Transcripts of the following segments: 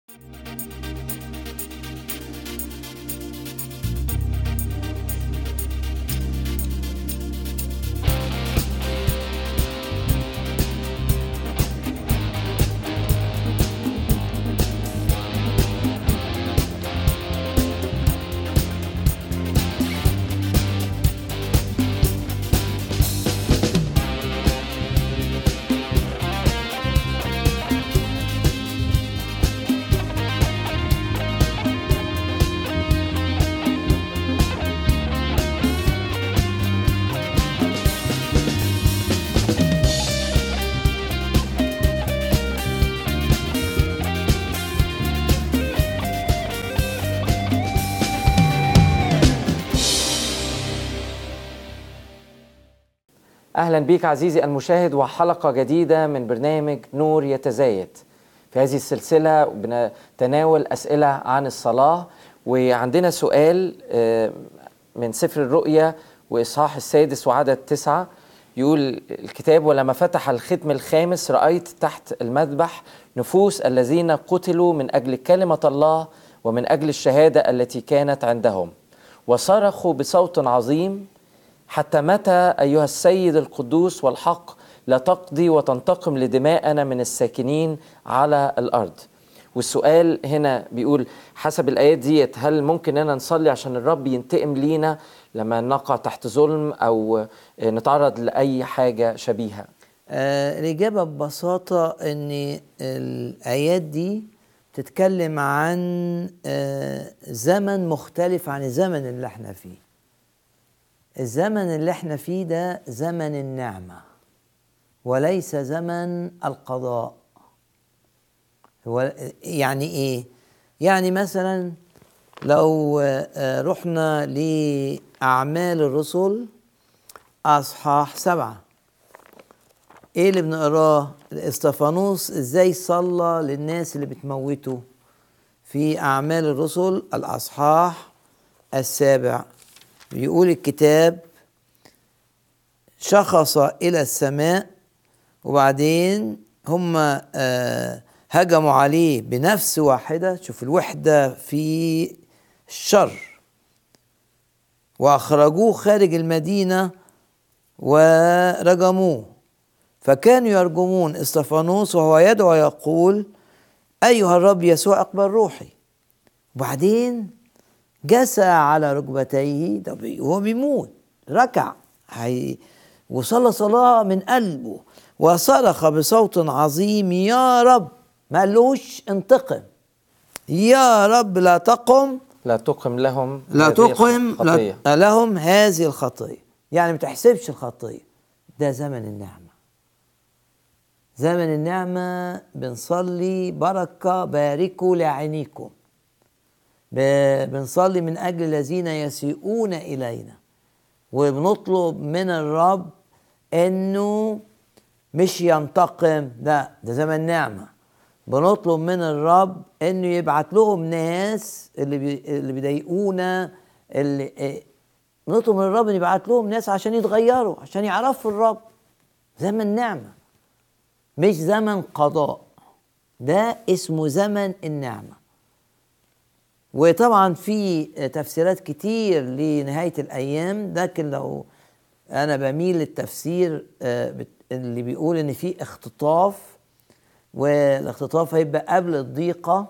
اهلا بيك عزيزي المشاهد وحلقه جديده من برنامج نور يتزايد في هذه السلسله بنتناول اسئله عن الصلاه وعندنا سؤال آه، من سفر الرؤيا واصحاح السادس وعدد تسعه يقول الكتاب ولما فتح الختم الخامس رايت تحت المذبح نفوس الذين قتلوا من اجل كلمه الله ومن اجل الشهاده التي كانت عندهم وصرخوا بصوت عظيم حتى متى ايها السيد القدوس والحق لا تقضي وتنتقم لدماءنا من الساكنين على الارض والسؤال هنا بيقول حسب الايات ديت هل ممكن اننا نصلي عشان الرب ينتقم لينا لما نقع تحت ظلم او نتعرض لاي حاجه شبيهه آه الإجابة ببساطة إن الآيات دي تتكلم عن آه زمن مختلف عن الزمن اللي احنا فيه الزمن اللي احنا فيه ده زمن النعمة وليس زمن القضاء هو يعني ايه يعني مثلا لو آه، رحنا لأعمال الرسل أصحاح سبعة ايه اللي بنقراه استفانوس ازاي صلى للناس اللي بتموته في أعمال الرسل الأصحاح السابع بيقول الكتاب شخص إلى السماء وبعدين هم آه، هجموا عليه بنفس واحدة شوف الوحدة في الشر وأخرجوه خارج المدينة ورجموه فكانوا يرجمون استفانوس وهو يدعو يقول أيها الرب يسوع اقبل روحي وبعدين جسى على ركبتيه ده بي- وهو بيموت ركع هي وصلى صلاة من قلبه وصرخ بصوت عظيم يا رب ما قالوش انتقم يا رب لا تقم لا تقم لهم لا هذه تقم الخطية. لا لهم هذه الخطية يعني ما تحسبش الخطية ده زمن النعمة زمن النعمة بنصلي بركة باركوا لعينيكم ب- بنصلي من أجل الذين يسيئون إلينا وبنطلب من الرب إنه مش ينتقم لا ده زمن نعمة بنطلب من الرب إنه يبعت لهم ناس اللي بي اللي بيضايقونا اللي إيه، نطلب من الرب إنه يبعت لهم ناس عشان يتغيروا عشان يعرفوا الرب زمن نعمة مش زمن قضاء ده اسمه زمن النعمه وطبعا في تفسيرات كتير لنهاية الأيام لكن لو أنا بميل للتفسير آه، بت- اللي بيقول إن في اختطاف والاختطاف هيبقى قبل الضيقة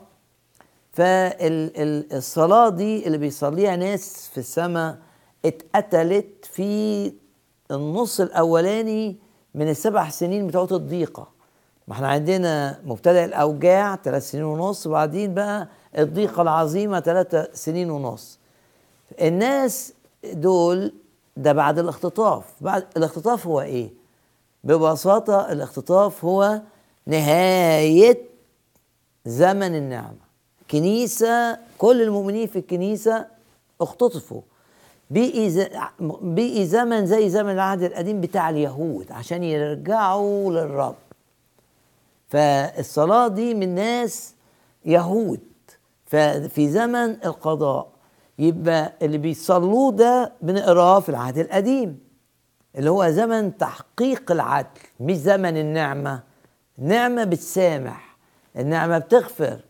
فالصلاة دي اللي بيصليها ناس في السماء اتقتلت في النص الأولاني من السبع سنين بتوعت الضيقة ما احنا عندنا مبتدأ الأوجاع ثلاث سنين ونص وبعدين بقى الضيقة العظيمة ثلاثة سنين ونص الناس دول ده بعد الاختطاف بعد الاختطاف هو ايه ببساطة الاختطاف هو نهاية زمن النعمة كنيسة كل المؤمنين في الكنيسة اختطفوا بقي ز- بقي زمن زي زمن العهد القديم بتاع اليهود عشان يرجعوا للرب فالصلاة دي من ناس يهود ففي زمن القضاء يبقى اللي بيصلوه ده بنقراه في العهد القديم اللي هو زمن تحقيق العدل مش زمن النعمة النعمة بتسامح النعمة بتغفر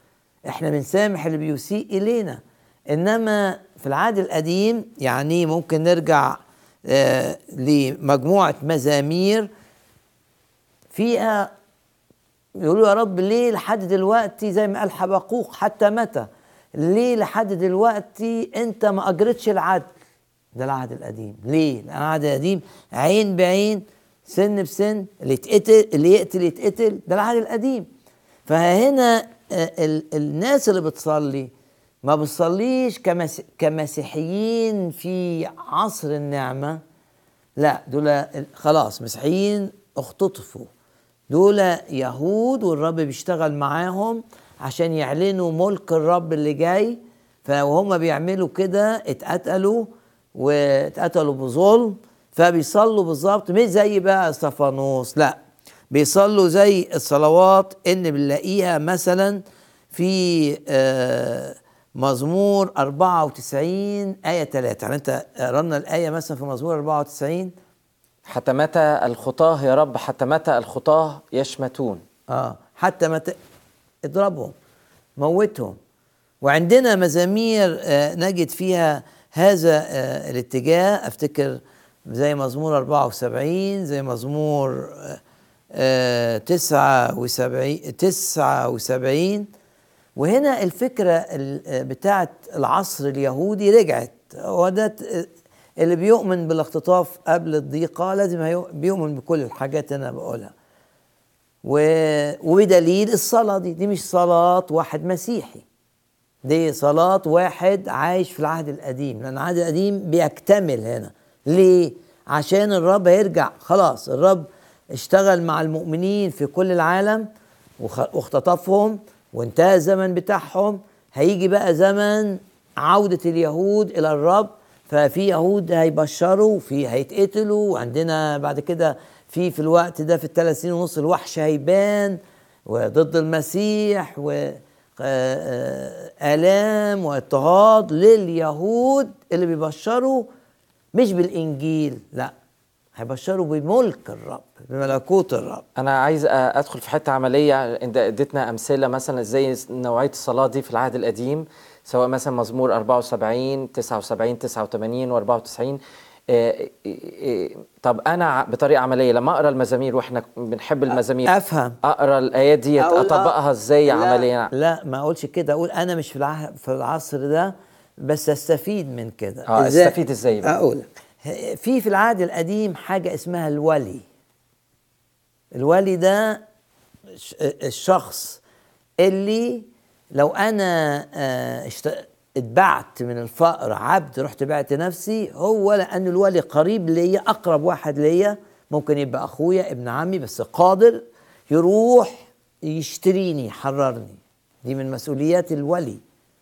احنا بنسامح اللي بيسيء الينا انما في العهد القديم يعني ممكن نرجع آه لمجموعه مزامير فيها يقولوا يا رب ليه لحد دلوقتي زي ما قال حبقوق حتى متى ليه لحد دلوقتي انت ما اجرتش العدل ده العهد القديم ليه لأن العهد القديم عين بعين سن بسن اللي يتقتل اللي يقتل يتقتل ده العهد القديم فهنا ال الناس اللي بتصلي ما بتصليش كمس كمسيحيين في عصر النعمة لا دول خلاص مسيحيين اختطفوا دول يهود والرب بيشتغل معاهم عشان يعلنوا ملك الرب اللي جاي فهم بيعملوا كده اتقتلوا واتقتلوا بظلم فبيصلوا بالظبط مش زي بقى استفانوس لا بيصلوا زي الصلوات ان بنلاقيها مثلا في آه مزمور 94 آية 3 يعني أنت قرأنا الآية مثلا في مزمور 94 حتى متى الخطاه يا رب حتى متى الخطاه يشمتون اه حتى متى اضربهم موتهم وعندنا مزامير آه نجد فيها هذا آه الاتجاه افتكر زي مزمور 74 زي مزمور آه 79 79 وهنا الفكرة بتاعت العصر اليهودي رجعت هو ده اللي بيؤمن بالاختطاف قبل الضيقة لازم بيؤمن بكل الحاجات اللي أنا بقولها وبدليل الصلاة دي دي مش صلاة واحد مسيحي دي صلاة واحد عايش في العهد القديم لأن العهد القديم بيكتمل هنا ليه؟ عشان الرب هيرجع خلاص الرب اشتغل مع المؤمنين في كل العالم واختطفهم وانتهى الزمن بتاعهم هيجي بقى زمن عودة اليهود إلى الرب ففي يهود هيبشروا في هيتقتلوا وعندنا بعد كده في في الوقت ده في الثلاث سنين ونص الوحش هيبان وضد المسيح وآلام واضطهاد لليهود اللي بيبشروا مش بالإنجيل لا هيبشروا بملك الرب بملكوت الرب انا عايز ادخل في حته عمليه انت اديتنا امثله مثلا ازاي نوعيه الصلاه دي في العهد القديم سواء مثلا مزمور 74 79 89 و94 إيه إيه طب انا بطريقه عمليه لما اقرا المزامير واحنا بنحب المزامير افهم اقرا الايات دي اطبقها ازاي لا عمليا لا ما اقولش كده اقول انا مش في العه... في العصر ده بس استفيد من كده اه استفيد ازاي بقى؟ اقول في في العهد القديم حاجه اسمها الولي الولي ده الشخص اللي لو انا اتبعت من الفقر عبد رحت بعت نفسي هو لان الولي قريب ليا اقرب واحد ليا ممكن يبقى اخويا ابن عمي بس قادر يروح يشتريني يحررني دي من مسؤوليات الولي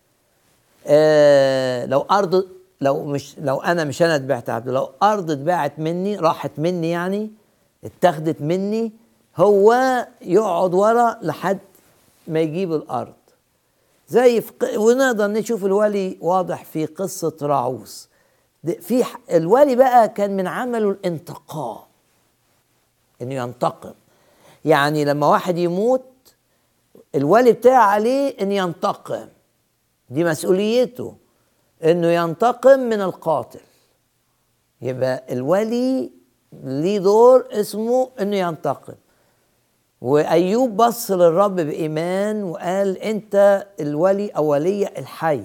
آه لو ارض لو مش لو انا مش انا اتبعت عبد لو ارض اتباعت مني راحت مني يعني اتاخدت مني هو يقعد ورا لحد ما يجيب الارض زي في ق... ونقدر نشوف الولي واضح في قصه راعوس في الولي بقى كان من عمله الانتقام انه ينتقم يعني لما واحد يموت الولي بتاعه عليه ان ينتقم دي مسؤوليته انه ينتقم من القاتل يبقى الولي ليه دور اسمه انه ينتقم وايوب بص للرب بايمان وقال انت الولي او ولي الحي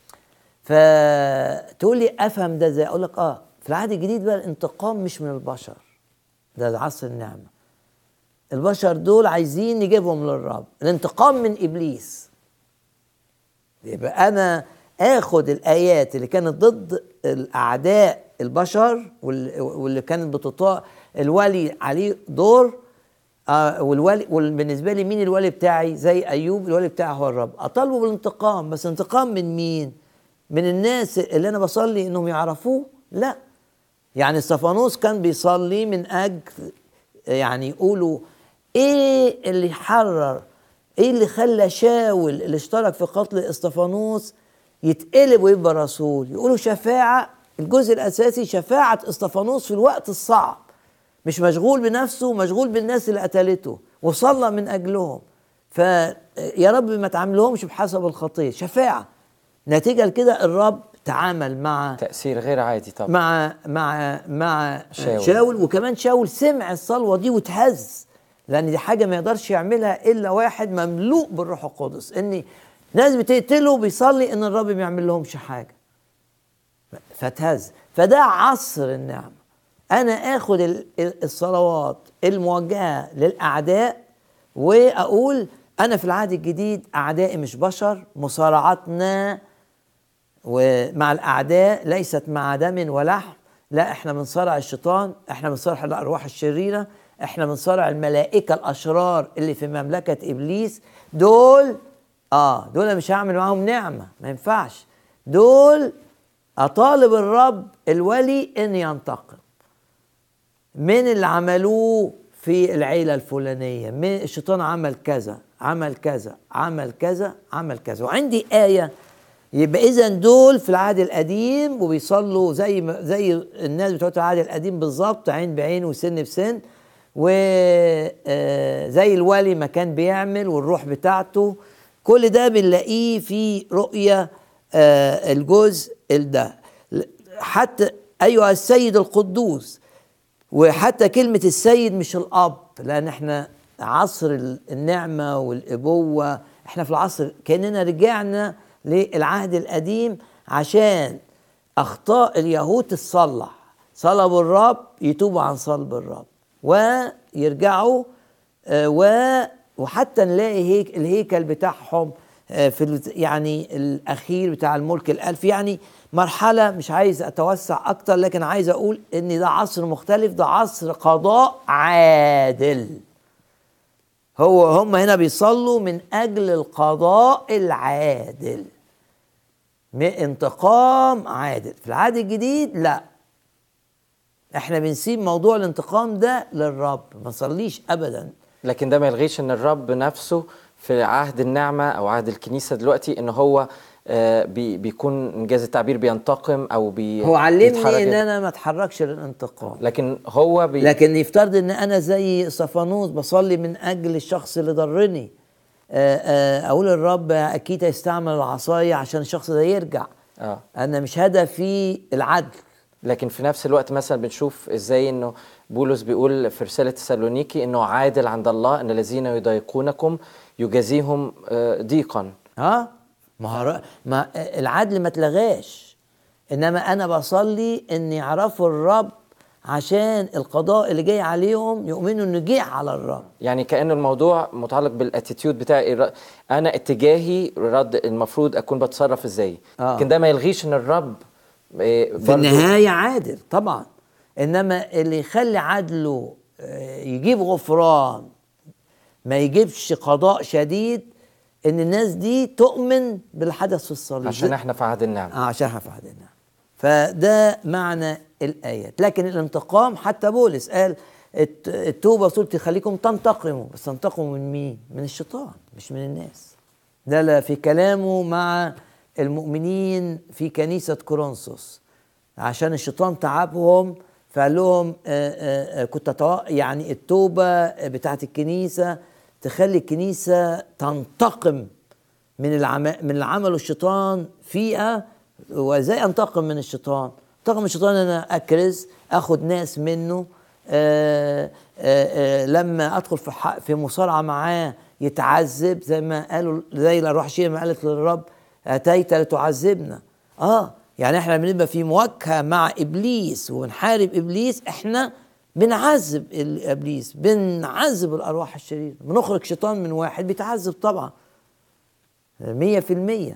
فتقول لي افهم ده ازاي اقول لك اه في العهد الجديد بقى الانتقام مش من البشر ده عصر النعمه البشر دول عايزين نجيبهم للرب الانتقام من ابليس يبقى انا اخد الايات اللي كانت ضد الاعداء البشر واللي كانت بتطاع الولي عليه دور آه والولي وبالنسبه لي مين الولي بتاعي زي ايوب الولي بتاعي هو الرب اطالبه بالانتقام بس انتقام من مين من الناس اللي انا بصلي انهم يعرفوه لا يعني استفانوس كان بيصلي من اجل يعني يقولوا ايه اللي حرر ايه اللي خلى شاول اللي اشترك في قتل استفانوس يتقلب ويبقى رسول يقولوا شفاعة الجزء الأساسي شفاعة استفانوس في الوقت الصعب مش مشغول بنفسه مشغول بالناس اللي قتلته وصلى من أجلهم فيا رب ما تعاملهمش بحسب الخطيه شفاعه نتيجه لكده الرب تعامل مع تاثير غير عادي طبعا مع مع مع شاول. شاول, شاول وكمان شاول سمع الصلوه دي واتهز لان دي حاجه ما يقدرش يعملها الا واحد مملوء بالروح القدس ان ناس بتقتله بيصلي ان الرب ما يعمل لهمش حاجه فاتهز فده عصر النعمه انا اخد ال- ال- الصلوات الموجهه للاعداء واقول انا في العهد الجديد اعدائي مش بشر مصارعتنا ومع الاعداء ليست مع دم ولحم لا احنا بنصارع الشيطان احنا بنصارع الارواح الشريره احنا بنصارع الملائكه الاشرار اللي في مملكه ابليس دول اه دول مش هعمل معاهم نعمه ما ينفعش دول اطالب الرب الولي ان ينتقم من اللي عملوه في العيلة الفلانية من الشيطان عمل كذا عمل كذا عمل كذا عمل كذا وعندي آية يبقى إذا دول في العهد القديم وبيصلوا زي ما زي الناس بتوع العهد القديم بالظبط عين بعين وسن بسن وزي الولي ما كان بيعمل والروح بتاعته كل ده بنلاقيه في رؤية آه، الجزء ده حتى أيها السيد القدوس وحتى كلمة السيد مش الأب لأن احنا عصر ال- النعمة والأبوة احنا في العصر كأننا رجعنا للعهد القديم عشان أخطاء اليهود تصلح صلبوا الرب يتوبوا عن صلب الرب ويرجعوا آه، و وحتى نلاقي هيك الهيكل بتاعهم آه، في ال- يعني الاخير بتاع الملك الالف يعني مرحله مش عايز اتوسع اكتر لكن عايز اقول ان ده عصر مختلف ده عصر قضاء عادل هو هم هنا بيصلوا من اجل القضاء العادل من انتقام عادل في العهد الجديد لا احنا بنسيب موضوع الانتقام ده للرب ما نصليش ابدا لكن ده ما يلغيش ان الرب نفسه في عهد النعمه او عهد الكنيسه دلوقتي ان هو آه، بي بيكون انجاز التعبير بينتقم او بي هو بيتحرك- علمني ان انا ما اتحركش للانتقام لكن هو بي لكن يفترض ان انا زي صفانوس بصلي من اجل الشخص اللي ضرني آه، آه، اقول الرب اكيد هيستعمل العصايه عشان الشخص ده يرجع اه انا مش هدفي العدل لكن في نفس الوقت مثلا بنشوف ازاي انه بولس بيقول في رساله تسالونيكي انه عادل عند الله ان الذين يضايقونكم يجازيهم آه، ضيقا ها ما, هو- ما العدل ما اتلغاش انما انا بصلي ان يعرفوا الرب عشان القضاء اللي جاي عليهم يؤمنوا انه جه على الرب يعني كأن الموضوع متعلق بالاتيتيود بتاعي الر- انا اتجاهي رد المفروض اكون بتصرف ازاي آه. لكن ده ما يلغيش ان الرب آه، في برضو- النهاية عادل طبعا إنما اللي يخلي عدله آه، يجيب غفران ما يجيبش قضاء شديد إن الناس دي تؤمن بالحدث في الصليب عشان احنا في عهد النعمه آه عشان احنا في عهد النعمة فده معنى الآيات لكن الانتقام حتى بولس قال الت- التوبة صورة تخليكم تنتقموا بس تنتقموا من مين؟ من الشيطان مش من الناس ده لا في كلامه مع المؤمنين في كنيسة كورنثوس عشان الشيطان تعبهم فقال لهم آه، آه، آه، كنت أتوقع يعني التوبة بتاعت الكنيسة تخلي الكنيسة تنتقم من العم... من اللي عمله الشيطان فيها وازاي انتقم من الشيطان؟ انتقم من الشيطان انا اكرز اخد ناس منه آآ آآ لما ادخل في ح... في مصارعه معاه يتعذب زي ما قالوا زي الارواح الشريره ما قالت للرب اتيت لتعذبنا اه يعني احنا بنبقى في مواجهه مع ابليس وبنحارب ابليس احنا بنعذب ال- ابليس بنعذب الارواح الشريره بنخرج شيطان من واحد بيتعذب طبعا مية في المية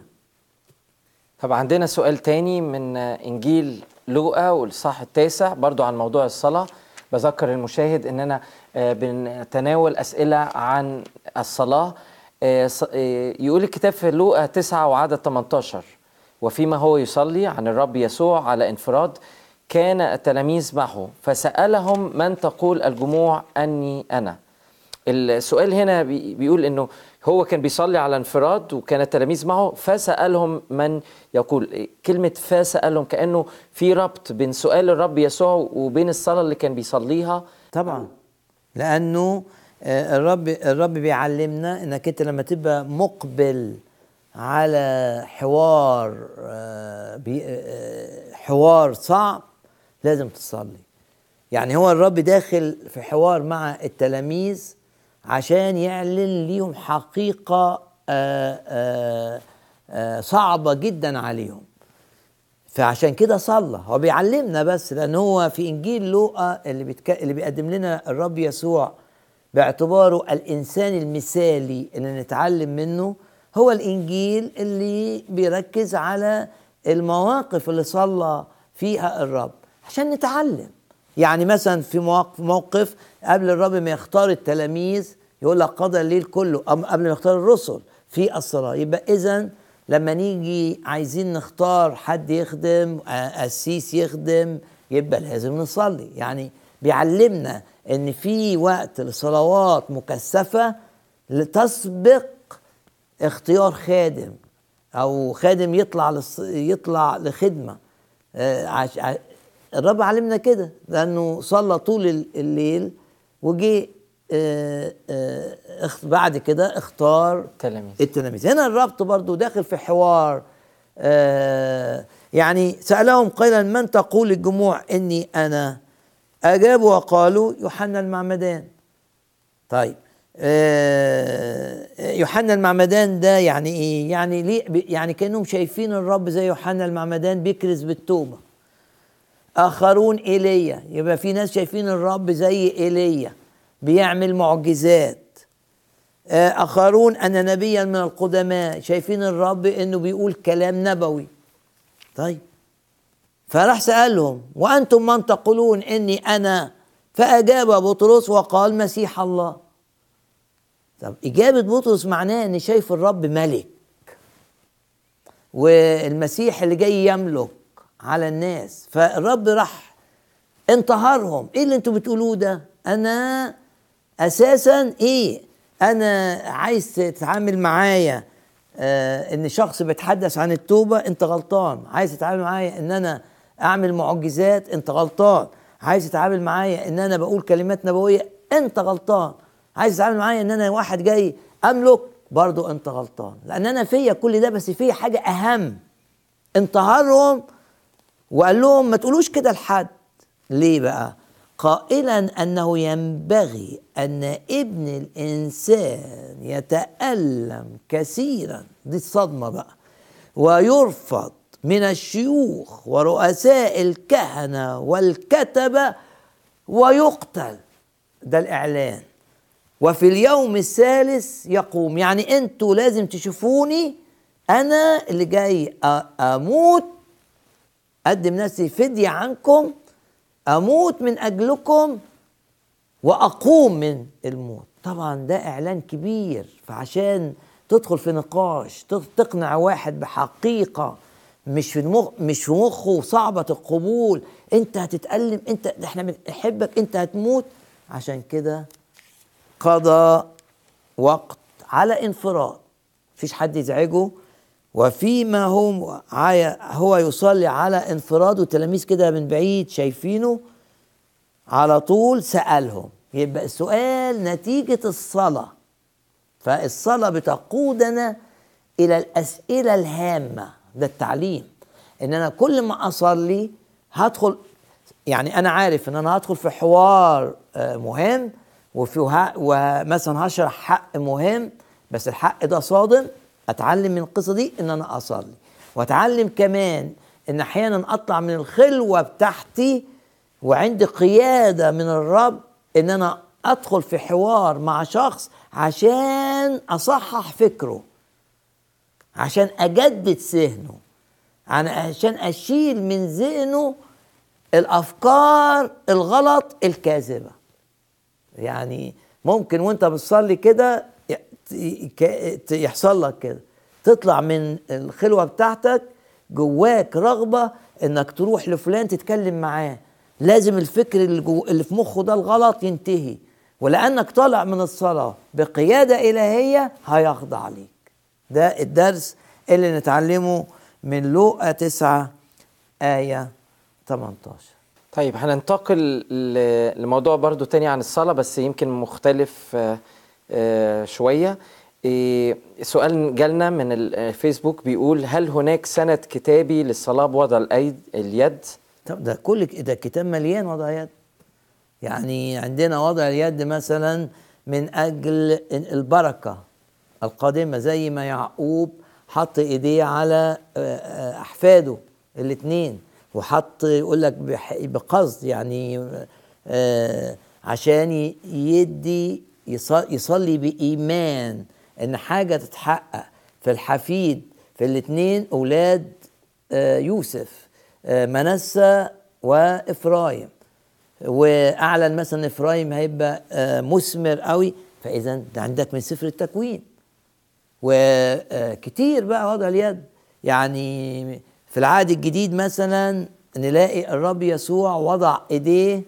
طب عندنا سؤال تاني من آه، انجيل لوقا والصح التاسع برضو عن موضوع الصلاه بذكر المشاهد اننا آه، بنتناول اسئله عن الصلاه آه، ص- آه، يقول الكتاب في لوقا 9 وعدد 18 وفيما هو يصلي عن الرب يسوع على انفراد كان التلاميذ معه فسالهم من تقول الجموع اني انا السؤال هنا بي- بيقول انه هو كان بيصلي على انفراد وكان التلاميذ معه فسالهم من يقول كلمه فسالهم كانه في ربط بين سؤال الرب يسوع وبين الصلاه اللي كان بيصليها طبعا لأنه آه، الرب الرب بيعلمنا انك انت لما تبقى مقبل على حوار آه، بي- آه، حوار صعب لازم تصلي يعني هو الرب داخل في حوار مع التلاميذ عشان يعلن ليهم حقيقة آه، آه، آه، صعبة جدا عليهم فعشان كده صلى هو بيعلمنا بس لان هو في انجيل لوقا اللي بيتك... اللي بيقدم لنا الرب يسوع باعتباره الانسان المثالي اللي نتعلم منه هو الانجيل اللي بيركز على المواقف اللي صلى فيها الرب عشان نتعلم يعني مثلا في مواقف موقف قبل الرب ما يختار التلاميذ يقول لك قضى الليل كله أم قبل ما يختار الرسل في الصلاه يبقى اذا لما نيجي عايزين نختار حد يخدم آه، قسيس يخدم يبقى لازم نصلي يعني بيعلمنا ان في وقت لصلوات مكثفه لتسبق اختيار خادم او خادم يطلع للص... يطلع لخدمه آه، عش... ع- الرب علمنا كده لانه صلى طول ال- الليل وجي آه، آه، اخ- بعد كده اختار تلاميذ. التلاميذ هنا الربط برضو داخل في حوار آه، يعني سألهم قيلا من تقول الجموع إني أنا أجابوا وقالوا يوحنا المعمدان طيب آه، يوحنا المعمدان ده يعني ايه يعني ليه يعني كانهم شايفين الرب زي يوحنا المعمدان بيكرز بالتوبه اخرون ايليا يبقى في ناس شايفين الرب زي ايليا بيعمل معجزات آه، اخرون ان نبيا من القدماء شايفين الرب انه بيقول كلام نبوي طيب فراح سالهم وانتم من تقولون اني انا فاجاب بطرس وقال مسيح الله طب اجابه بطرس معناها ان شايف الرب ملك والمسيح اللي جاي يملك على الناس فالرب راح انتهرهم ايه اللي انتوا بتقولوه ده انا اساسا ايه انا عايز تتعامل معايا آه ان شخص بيتحدث عن التوبه انت غلطان عايز تتعامل معايا ان انا اعمل معجزات انت غلطان عايز تتعامل معايا ان انا بقول كلمات نبويه انت غلطان عايز تتعامل معايا ان انا واحد جاي املك برضو انت غلطان لان انا فيا كل ده بس فيا حاجه اهم انتهرهم وقال لهم ما تقولوش كده لحد ليه بقى قائلا انه ينبغي ان ابن الانسان يتالم كثيرا دي الصدمه بقى ويرفض من الشيوخ ورؤساء الكهنه والكتبه ويقتل ده الاعلان وفي اليوم الثالث يقوم يعني انتوا لازم تشوفوني انا اللي جاي أ- اموت اقدم نفسي فدية عنكم اموت من اجلكم واقوم من الموت طبعا ده اعلان كبير فعشان تدخل في نقاش تق- تقنع واحد بحقيقه مش في مخ مش في مخه صعبه القبول انت هتتالم انت ده احنا بنحبك انت هتموت عشان كده قضى وقت على انفراد مفيش حد يزعجه وفيما هم عاي- هو يصلي على انفراد والتلاميذ كده من بعيد شايفينه على طول سألهم يبقى السؤال نتيجة الصلاة فالصلاة بتقودنا إلى الأسئلة الهامة ده التعليم إن أنا كل ما أصلي هدخل يعني أنا عارف إن أنا هدخل في حوار آه، مهم وفي وه- ومثلا هشرح حق مهم بس الحق ده صادم أتعلم من القصة دي إن أنا أصلي وأتعلم كمان إن أحيانا أطلع من الخلوة بتاعتي وعندي قيادة من الرب إن أنا أدخل في حوار مع شخص عشان أصحح فكره عشان أجدد ذهنه عن- عشان أشيل من ذهنه الأفكار الغلط الكاذبة يعني ممكن وانت بتصلي كده ي- ك- ت- يحصل لك كده تطلع من الخلوة بتاعتك جواك رغبة انك تروح لفلان تتكلم معاه لازم الفكر اللي, جو اللي في مخه ده الغلط ينتهي ولانك طالع من الصلاة بقيادة إلهية هيخضع ليك ده الدرس اللي نتعلمه من لوقا 9 آية 18 طيب هننتقل ل- لموضوع برضو تاني عن الصلاة بس يمكن مختلف آه، آه، شوية إيه، سؤال جالنا من الفيسبوك بيقول هل هناك سند كتابي للصلاة بوضع الأيد اليد؟ طب ده كل ك- ده الكتاب مليان وضع يد يعني عندنا وضع اليد مثلا من اجل البركه القادمه زي ما يعقوب حط ايديه على آه، آه، احفاده الاثنين وحط يقول لك بح- بقصد يعني آه، عشان ي- يدي يص- يصلي بايمان ان حاجه تتحقق في الحفيد في الاثنين اولاد آه، يوسف آه، منسى وافرايم واعلن مثلا افرايم هيبقى آه، مثمر قوي فاذا ده عندك من سفر التكوين وكتير بقى وضع اليد يعني في العهد الجديد مثلا نلاقي الرب يسوع وضع ايديه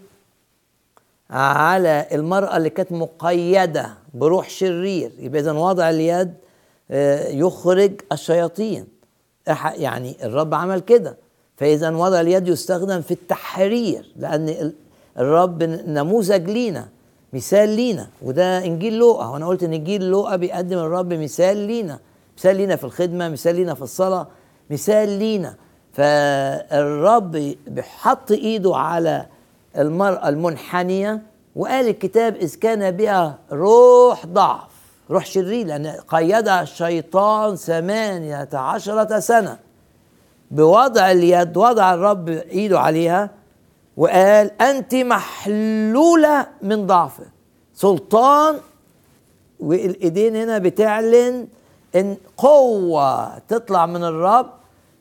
على المرأة اللي كانت مقيدة بروح شرير يبقى إذا وضع اليد آه، يخرج الشياطين إح- يعني الرب عمل كده فإذا وضع اليد يستخدم في التحرير لأن ال- الرب ن- نموذج لينا مثال لينا وده إنجيل لوقا وأنا قلت إن إنجيل لوقا بيقدم الرب مثال لينا مثال لينا في الخدمة مثال لينا في الصلاة مثال لينا فالرب بيحط إيده على المرأة المنحنية وقال الكتاب إذ كان بها روح ضعف روح شرير لأن قيدها الشيطان ثمانية عشرة سنة بوضع اليد وضع الرب إيده عليها وقال أنت محلولة من ضعفه سلطان والايدين هنا بتعلن ان قوه تطلع من الرب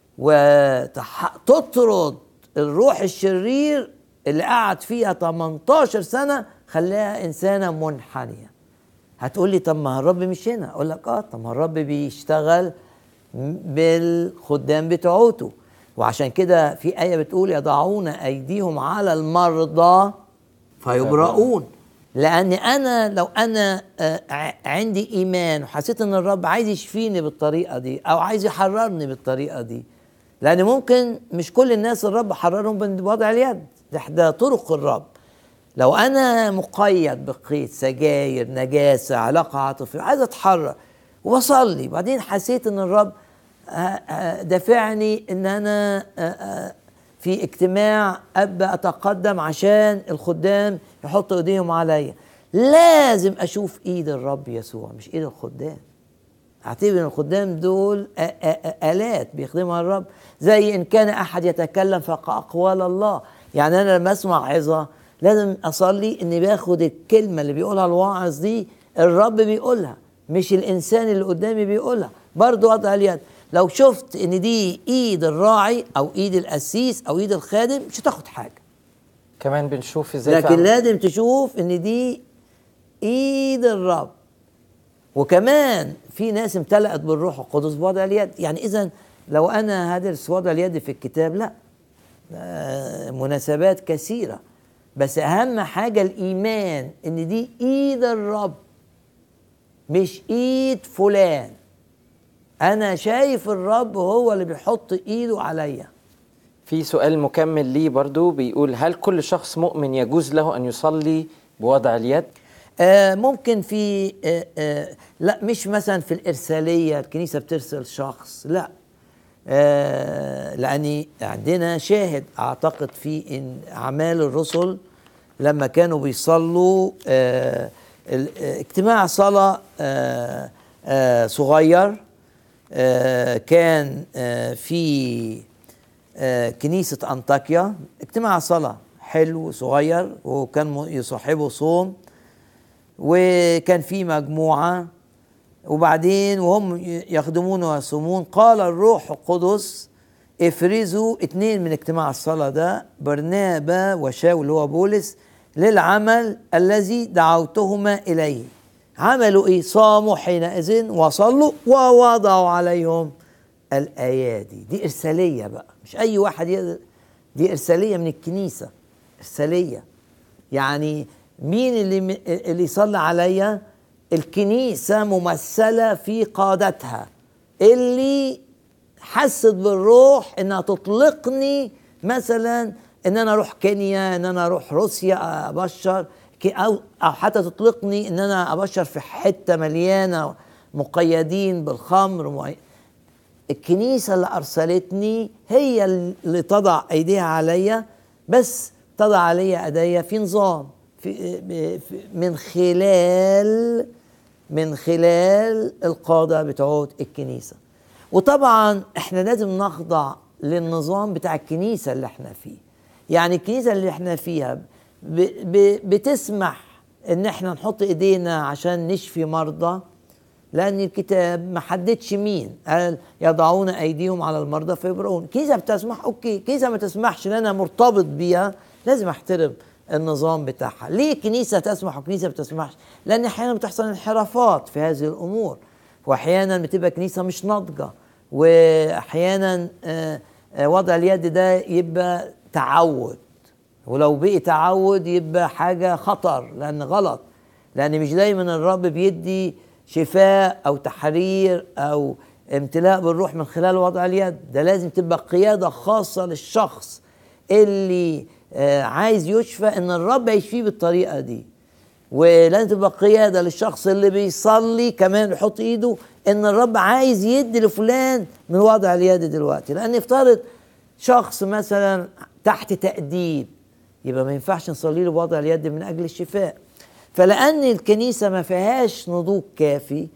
وتطرد الروح الشرير اللي قعد فيها 18 سنه خلاها انسانه منحنيه هتقول لي طب ما الرب مش هنا اقول لك اه طب ما الرب بيشتغل بالخدام بتوعته وعشان كده في ايه بتقول يضعون ايديهم على المرضى فيبرؤون لان انا لو انا آه، ع- عندي ايمان وحسيت ان الرب عايز يشفيني بالطريقه دي او عايز يحررني بالطريقه دي لان ممكن مش كل الناس الرب حررهم بوضع اليد ده ده طرق الرب لو انا مقيد بقيد سجاير نجاسه علاقه عاطفيه عايز اتحرر وبصلي وبعدين حسيت ان الرب آه، آه، دافعني ان انا آه، آه، في اجتماع ابقى اتقدم عشان الخدام يحطوا ايديهم عليا لازم اشوف ايد الرب يسوع مش ايد الخدام اعتبر ان الخدام دول آ- آ- آ- الات بيخدمها الرب زي ان كان احد يتكلم فكاقوال الله يعني انا لما اسمع عظه لازم اصلي اني باخد الكلمه اللي بيقولها الواعظ دي الرب بيقولها مش الانسان اللي قدامي بيقولها برضو وضع اليد لو شفت ان دي ايد الراعي او ايد القسيس او ايد الخادم مش هتاخد حاجه كمان بنشوف ازاي لكن فعلا- لازم تشوف ان دي ايد الرب وكمان في ناس امتلأت بالروح القدس بوضع اليد يعني اذا لو انا هدرس وضع اليد في الكتاب لا آه، مناسبات كثيره بس اهم حاجه الايمان ان دي ايد الرب مش ايد فلان انا شايف الرب هو اللي بيحط ايده عليا في سؤال مكمل ليه برضو بيقول هل كل شخص مؤمن يجوز له أن يصلي بوضع اليد؟ آه ممكن في آه آه لا مش مثلا في الإرسالية الكنيسة بترسل شخص لا آه لأن عندنا شاهد أعتقد في إن أعمال الرسل لما كانوا بيصلوا آه ال- آه، اجتماع صلاة آه آه صغير آه كان آه في آه، كنيسة أنطاكيا اجتماع صلاة حلو صغير وكان م- يصاحبه صوم وكان في مجموعة وبعدين وهم ي- يخدمون ويصومون قال الروح القدس افرزوا اتنين من اجتماع الصلاة ده برنابا وشاول اللي هو بولس للعمل الذي دعوتهما إليه عملوا ايه صاموا حينئذ وصلوا ووضعوا عليهم الايادي دي ارساليه بقى مش اي واحد يقدر دي ارساليه من الكنيسه ارساليه يعني مين اللي اللي يصلي عليا الكنيسه ممثله في قادتها اللي حست بالروح انها تطلقني مثلا ان انا اروح كينيا ان انا اروح روسيا ابشر كي- او او حتى تطلقني ان انا ابشر في حته مليانه مقيدين بالخمر معي- الكنيسة اللي أرسلتني هي اللي تضع أيديها عليا بس تضع عليا أيديا في نظام في في- من خلال من خلال القادة بتوع الكنيسة وطبعا احنا لازم نخضع للنظام بتاع الكنيسة اللي احنا فيه يعني الكنيسة اللي احنا فيها ب ب بتسمح ان احنا نحط ايدينا عشان نشفي مرضى لان الكتاب ما حددش مين قال يضعون ايديهم على المرضى فيبرؤون كيسه بتسمح اوكي كيسه ما تسمحش لان انا مرتبط بيها لازم احترم النظام بتاعها ليه كنيسه تسمح وكنيسه ما بتسمحش لان احيانا بتحصل انحرافات في هذه الامور واحيانا بتبقى كنيسه مش ناضجه واحيانا آه، آه، وضع اليد ده يبقى تعود ولو بقي تعود يبقى حاجه خطر لان غلط لان مش دايما الرب بيدي شفاء او تحرير او امتلاء بالروح من خلال وضع اليد ده لازم تبقى قياده خاصه للشخص اللي آه، عايز يشفى ان الرب يشفيه بالطريقه دي ولازم تبقى قياده للشخص اللي بيصلي كمان يحط ايده ان الرب عايز يدي لفلان من وضع اليد دلوقتي لان يفترض شخص مثلا تحت تأديب يبقى ما ينفعش نصلي له بوضع اليد من اجل الشفاء فلان الكنيسه ما فيهاش نضوج كافي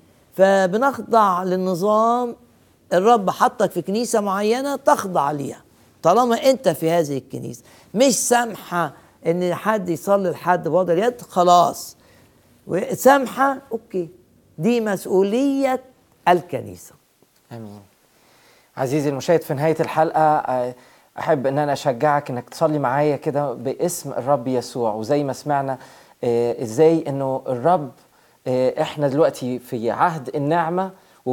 فبنخضع للنظام الرب حطك في كنيسه معينه تخضع ليها طالما انت في هذه الكنيسه مش سامحه ان حد يصلي لحد بوضع اليد خلاص سامحه اوكي دي مسؤوليه الكنيسه امين عزيزي المشاهد في نهايه الحلقه آه، احب ان انا اشجعك انك تصلي معايا كده باسم الرب يسوع وزي ما سمعنا آه، ازاي انه الرب آه، احنا دلوقتي في عهد النعمه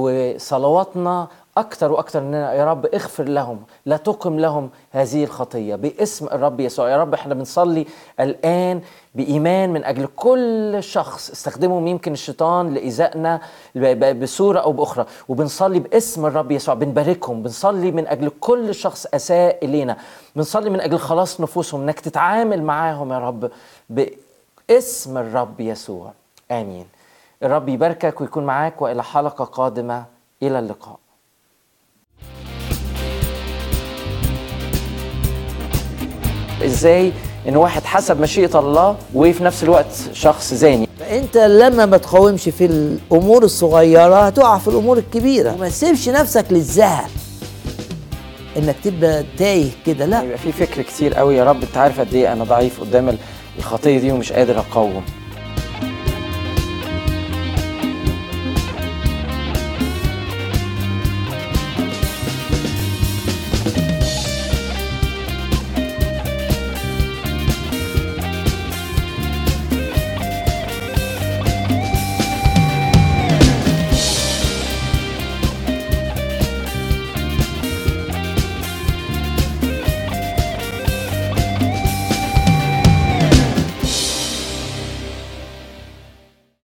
وصلواتنا اكتر واكتر اننا يا رب اغفر لهم لا تقم لهم هذه الخطيه باسم الرب يسوع يا رب احنا بنصلي الان بايمان من اجل كل شخص استخدمهم يمكن الشيطان لايذائنا ب- ب- بصوره او باخرى وبنصلي باسم الرب يسوع بنباركهم بنصلي من اجل كل شخص اساء الينا بنصلي من اجل خلاص نفوسهم انك تتعامل معاهم يا رب باسم الرب يسوع امين الرب يباركك ويكون معاك والى حلقه قادمه الى اللقاء ازاي ان واحد حسب مشيئه الله وفي نفس الوقت شخص زاني فانت لما ما تقاومش في الامور الصغيره هتقع في الامور الكبيره وما تسيبش نفسك للزهق انك تبقى تايه كده لا يبقى في فكر كتير قوي يا رب انت عارف قد ايه انا ضعيف قدام الخطيه دي ومش قادر اقاوم